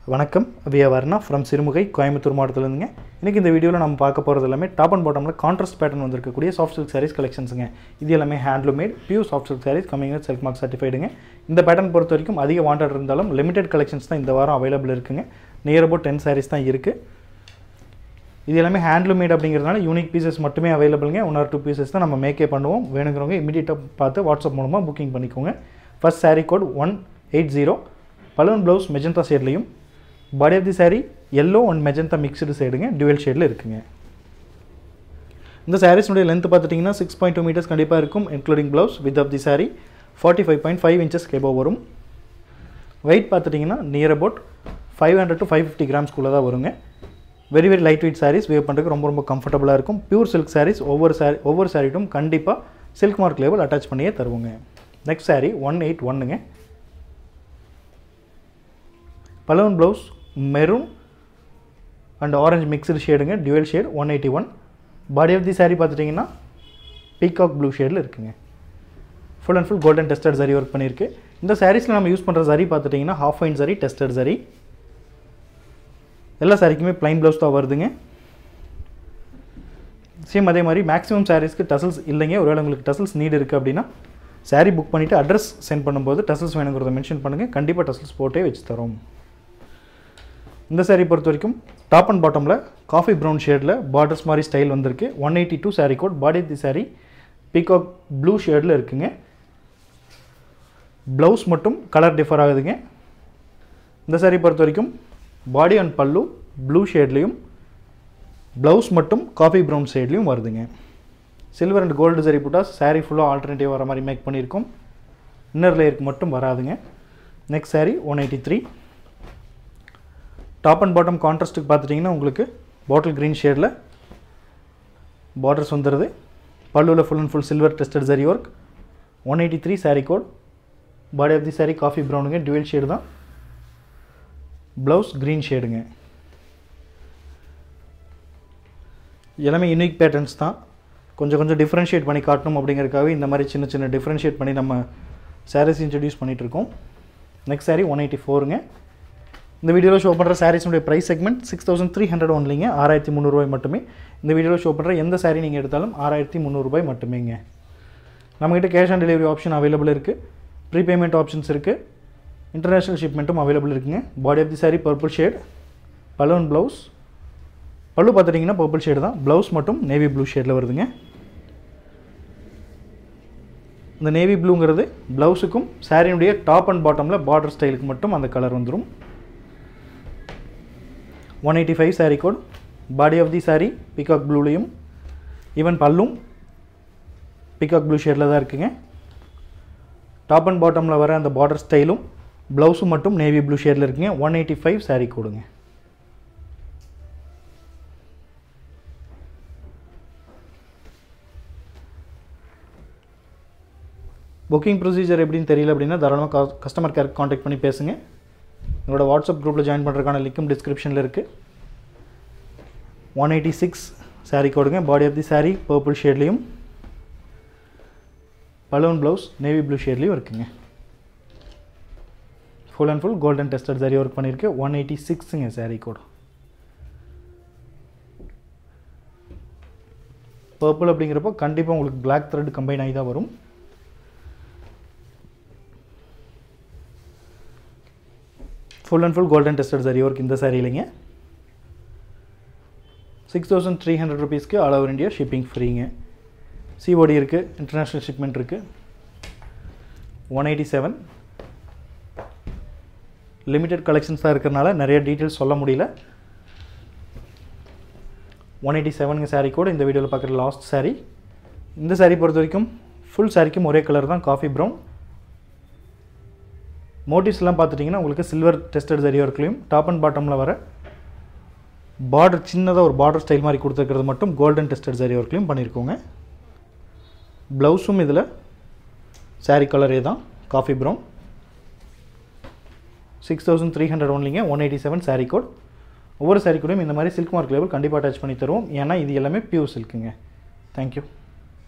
வணக்கம் வியா வர்ணா ஃப்ரம் சிறுமுகை கோயம்புத்தூர் மாவட்டத்துலேருந்துங்க இன்றைக்கி இந்த வீடியோவில் நம்ம பார்க்க போகிறது எல்லாமே டாப் அண்ட் பாட்டமில் கான்ட்ராஸ்ட் பேட்டர்ன் வந்திருக்கக்கூடிய சாஃப்ட் சில்க் சாரீஸ் கலெக்ஷன்ஸுங்க இது எல்லாமே handloomed pure soft silk sarees coming with self mark சர்டிஃபைடுங்க இந்த பேட்டர்ன் பொறுத்த வரைக்கும் அதிக வாண்டட் இருந்தாலும் லிமிடெட் கலெக்ஷன்ஸ் தான் இந்த வாரம் அவைலபிள் இருக்குங்க நியர் அபவுட் டென் சாரீஸ் தான் இருக்குது இது எல்லாமே ஹேண்ட்லூமேட் அப்படிங்கிறதுனால யூனிக் பீசஸ் மட்டுமே அவைலபிளுங்க ஒன் ஆர் டூ பீசஸ் தான் நம்ம மேக்கே பண்ணுவோம் வேணுங்கிறவங்க இமீடியட்டாக பார்த்து வாட்ஸ்அப் மூலமாக புக்கிங் பண்ணிக்கோங்க first saree code one eight zero balloon blouse magenta ஷேட்லையும் body of the saree yellow and magenta mixed சைடுங்க டுவெல் ஷேடில் இருக்குங்க இந்த சாரீஸ்னுடைய லென்த் பார்த்துட்டிங்கன்னா சிக்ஸ் பாயிண்ட் டூ மீட்டர்ஸ் கண்டிப்பாக இருக்கும் including blouse with of the saree forty five point five inches கேபோ வரும் வெயிட் பார்த்துட்டிங்கன்னா near about five hundred to five fifty கிராம்ஸ்குள்ளே தான் வருங்க very very light weight sarees weave பண்ணுறதுக்கு ரொம்ப ரொம்ப கம்ஃபர்டபுளாக இருக்கும் பியூர் சில்க் சாரீஸ் ஒவ்வொரு சாரி ஒவ்வொரு சாரிட்டும் கண்டிப்பாக சில்க் மார்க் லேபிள் அட்டாச் பண்ணியே தருவோங்க நெக்ஸ்ட் சாரீ ஒன் எயிட் ஒன்னுங்க balloon blouse maroon and orange mixed ஷேடுங்க dual shade one eighty one body of the saree பார்த்துட்டிங்கன்னா பீகாக் ப்ளூ ஷேடில் இருக்குங்க full and full golden tested சரி ஒர்க் பண்ணியிருக்கு இந்த சாரீஸில் நம்ம யூஸ் பண்ணுற சரி பார்த்துட்டிங்கன்னா ஹாஃப் ஃபைன் சரி டெஸ்டட் சரி எல்லா சாரிக்குமே ப்ளைன் ப்ளவுஸ் தான் வருதுங்க சேம் அதே மாதிரி மேக்ஸிமம் சாரீஸ்க்கு டசல்ஸ் இல்லைங்க ஒருவேளை உங்களுக்கு டசல்ஸ் நீட் இருக்குது அப்படின்னா சாரீ புக் பண்ணிவிட்டு அட்ரஸ் சென்ட் பண்ணும்போது டசல்ஸ் வேணுங்கிறத மென்ஷன் பண்ணுங்கள் கண்டிப்பாக டசல்ஸ் போட்டே வச்சு தரோம் இந்த சாரீ பொறுத்த வரைக்கும் டாப் அண்ட் பாட்டமில் காஃபி ப்ரௌன் ஷேடில் பார்டர்ஸ் மாதிரி ஸ்டைல் வந்திருக்கு one eighty two saree code body the saree peacock blue ஷேடில் இருக்குங்க ப்ளவுஸ் மட்டும் கலர் டிஃபர் ஆகுதுங்க இந்த சாரீ பொறுத்த வரைக்கும் பாடி அண்ட் பல்லு ப்ளூ ஷேட்லேயும் ப்ளவுஸ் மட்டும் காஃபி ப்ரௌன் ஷேட்லேயும் வருதுங்க சில்வர் அண்ட் கோல்டு சரி புட்டாஸ் சாரீ ஃபுல்லாக ஆல்டர்னேட்டிவ் வர மாதிரி மேக் பண்ணியிருக்கோம் இன்னர் லேயருக்கு மட்டும் வராதுங்க next saree one eighty three top and bottom கான்ட்ராஸ்ட்டுக்கு பார்த்துட்டிங்கன்னா உங்களுக்கு பாட்டில் க்ரீன் ஷேடில் பார்டர்ஸ் வந்துடுது பல்லுவில் full and full silver tested சரி work one eighty three saree code body of the saree coffee ப்ரௌனுங்க டுவெல் ஷேடு தான் ப்ளவுஸ் க்ரீன் ஷேடுங்க எல்லாமே யூனிக் பேட்டர்ன்ஸ் தான் கொஞ்சம் கொஞ்சம் டிஃப்ரென்ஷியேட் பண்ணி காட்டணும் அப்படிங்கிறதுக்காக இந்த மாதிரி சின்ன சின்ன டிஃப்ரென்ஷியேட் பண்ணி நம்ம சாரீஸ் இன்ட்ரடியூஸ் பண்ணிகிட்ருக்கோம் நெக்ஸ்ட் சாரீ ஒன் எயிட்டி ஃபோருங்க இந்த வீடியோவில் ஷோ பண்ணுற சாரீஸுடைய price segment six thousand three hundred ஒன்லிங்க ஆறாயிரத்தி முந்நூறுபாய் மட்டுமே இந்த வீடியோவில் ஷோ பண்ணுற எந்த சாரீ நீங்கள் எடுத்தாலும் ஆறாயிரத்தி முந்நூறுபாய் மட்டுமேங்க நம்மகிட்ட cash on delivery option available இருக்குது ப்ரீபேமெண்ட் ஆப்ஷன்ஸ் இருக்குது இன்டர்நேஷ்னல் ஷிப்மெண்ட்டும் அவைலபிள் இருக்குங்க body of the saree purple shade balloon blouse pallu பார்த்துட்டிங்கன்னா பர்பிள் ஷேடு தான் ப்ளவுஸ் மட்டும் நேவி ப்ளூ ஷேடில் வருதுங்க இந்த நேவி ப்ளூங்கிறது ப்ளவுஸுக்கும் சாரியினுடைய டாப் அண்ட் பாட்டமில் பார்டர் ஸ்டைலுக்கு மட்டும் அந்த கலர் வந்துடும் one eighty five saree code body of the saree peacock ப்ளூலேயும் ஈவன் பல்லும் பிகாக் ப்ளூ ஷேடில் தான் இருக்குங்க டாப் அண்ட் பாட்டமில் வர அந்த பார்டர் ஸ்டைலும் ப்ளவுஸும் மட்டும் நேவி ப்ளூ ஷேடில் இருக்குங்க ஒன் எயிட்டி ஃபைவ் சாரீ கொடுங்க புக்கிங் ப்ரொசீஜர் எப்படின்னு தெரியல அப்படின்னா தாராளமாக கஸ்டமர் கேர் காண்டாக்ட் பண்ணி பேசுங்க உங்களோட வாட்ஸ்அப் குரூப்பில் ஜாயின் பண்ணுறதுக்கான லிங்க்கும் டிஸ்கிரிப்ஷனில் இருக்குது ஒன் எயிட்டி சிக்ஸ் சாரீ கோடுங்க body of the saree purple ஷேட்லேயும் பலூன் ப்ளவுஸ் நேவி ப்ளூ ஷேட்லேயும் இருக்குங்க full and full golden tested சாரி ஒர்க் பண்ணியிருக்கு ஒன் எயிட்டி சிக்ஸுங்க சாரீ கோட் பர்பிள் அப்படிங்கிறப்போ கண்டிப்பாக உங்களுக்கு பிளாக் த்ரெட் கம்பைன் ஆகி தான் வரும் full and full golden tested சாரி ஒர்க் இந்த சாரி இல்லைங்க சிக்ஸ் தௌசண்ட் த்ரீ ஹண்ட்ரட் ருபீஸ்க்கு ஆல் ஓவர் இந்தியா ஷிப்பிங் ஃப்ரீங்க சிஓடி இருக்குது இன்டர்நேஷ்னல் ஷிப்மெண்ட் இருக்குது one eighty seven limited collections தான் இருக்கிறனால நிறைய டீட்டெயில்ஸ் சொல்ல முடியல ஒன் எயிட்டி செவனுங்க சாரீ கூட இந்த வீடியோவில் பார்க்குற லாஸ்ட் சாரீ இந்த சாரீ பொறுத்த வரைக்கும் ஃபுல் சாரிக்கும் ஒரே கலர் தான் காஃபி ப்ரௌன் மோட்டிவ்ஸ்லாம் பார்த்துட்டிங்கன்னா உங்களுக்கு சில்வர் டெஸ்டட் சரி ஒர்க்லையும் டாப் அண்ட் பாட்டமில் வர பார்டர் சின்னதாக ஒரு பார்டர் ஸ்டைல் மாதிரி கொடுத்துருக்கிறது மட்டும் கோல்டன் டெஸ்டட் சரி ஒர்க்லையும் பண்ணியிருக்கோங்க ப்ளவுஸும் இதில் சாரீ கலரே தான் coffee brown six thousand three hundred ஒன்லிங்க one eighty seven saree code ஒவ்வொரு சாரீ கூடயும் இந்த மாதிரி சில்க் மார்க் லேபிள் கண்டிப்பாக அட்டாச் பண்ணி தருவோம் ஏன்னா இது எல்லாமே பியூர் சில்க்குங்க தேங்க்யூ